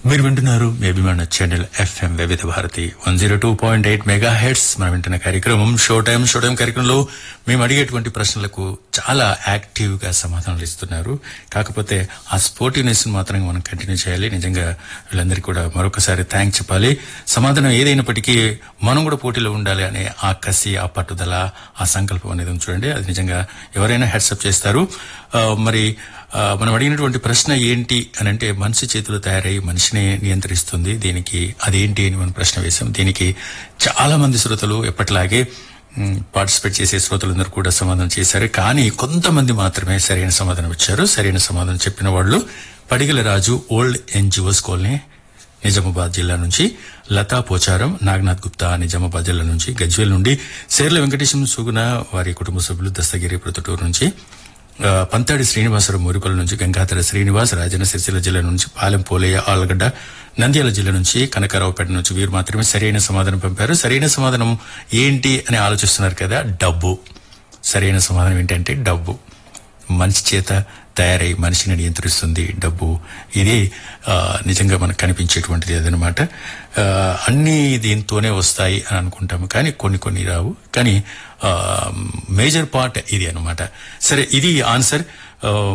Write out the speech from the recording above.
మీరు వింటున్నారు మీ అభిమాన channel FM Vividh Bharati one zero two point eight megahertz మనం వింటున్న కార్యక్రమం షో టైం షో టైం కార్యక్రమంలో మేము అడిగేటువంటి ప్రశ్నలకు చాలా యాక్టివ్ గా సమాధానాలు ఇస్తున్నారు కాకపోతే ఆ స్పోర్టివ్నెస్ మాత్రం మనం కంటిన్యూ చేయాలి నిజంగా వీళ్ళందరికీ కూడా మరొకసారి థ్యాంక్స్ చెప్పాలి సమాధానం ఏదైనప్పటికీ మనం కూడా పోటీలో ఉండాలి అనే ఆ కసి ఆ పట్టుదల ఆ సంకల్పం అనేది ఉంది చూడండి అది నిజంగా ఎవరైనా హెడ్సప్ చేస్తారు ఆ, మరి ఆ, మనం అడిగినటువంటి ప్రశ్న ఏంటి అని అంటే మనిషి చేతులు తయారై మనిషిని నియంత్రిస్తుంది దీనికి అదేంటి అని మనం ప్రశ్న వేశాం దీనికి చాలా మంది శ్రోతలు ఎప్పటిలాగే మ్, పార్టిసిపేట్ చేసే శ్రోతలందరూ కూడా సమాధానం చేశారు కానీ కొంతమంది మాత్రమే సరైన సమాధానం ఇచ్చారు సరైన సమాధానం చెప్పిన వాళ్ళు Padigala Raju old NGOs colony Nizamabad జిల్లా నుంచి లతా పోచారం నాగనాథ్ గుప్తా నిజామాబాద్ జిల్లా నుంచి గజ్వేల్ నుండి సేర్ల వెంకటేశం సుగుణ వారి కుటుంబ సభ్యులు దస్తగిరి ప్రొద్దుటూరు నుంచి ఆ, పంతాడి శ్రీనివాసరావు మురుకుల నుంచి గంగాధర శ్రీనివాస్ రాజన్న సిరిసిల్ల జిల్లా నుంచి పాలెం పోలయ్య ఆలగడ్డ నంద్యాల జిల్లా నుంచి కనకారావుపేట నుంచి వీరు మాత్రమే సరైన సమాధానం పంపారు సరైన సమాధానం ఏంటి అని ఆలోచిస్తున్నారు కదా డబ్బు సరైన సమాధానం ఏంటంటే డబ్బు మనిషి చేత తయారై మనిషిని నియంత్రిస్తుంది డబ్బు ఇది ఆ, నిజంగా మనకు కనిపించేటువంటిది అదనమాట ఆ, అన్ని దీంతోనే వస్తాయి అని అనుకుంటాము కానీ కొన్ని కొన్ని రావు కానీ మేజర్ పార్ట్ ఇది అన్నమాట సరే ఇది ఆన్సర్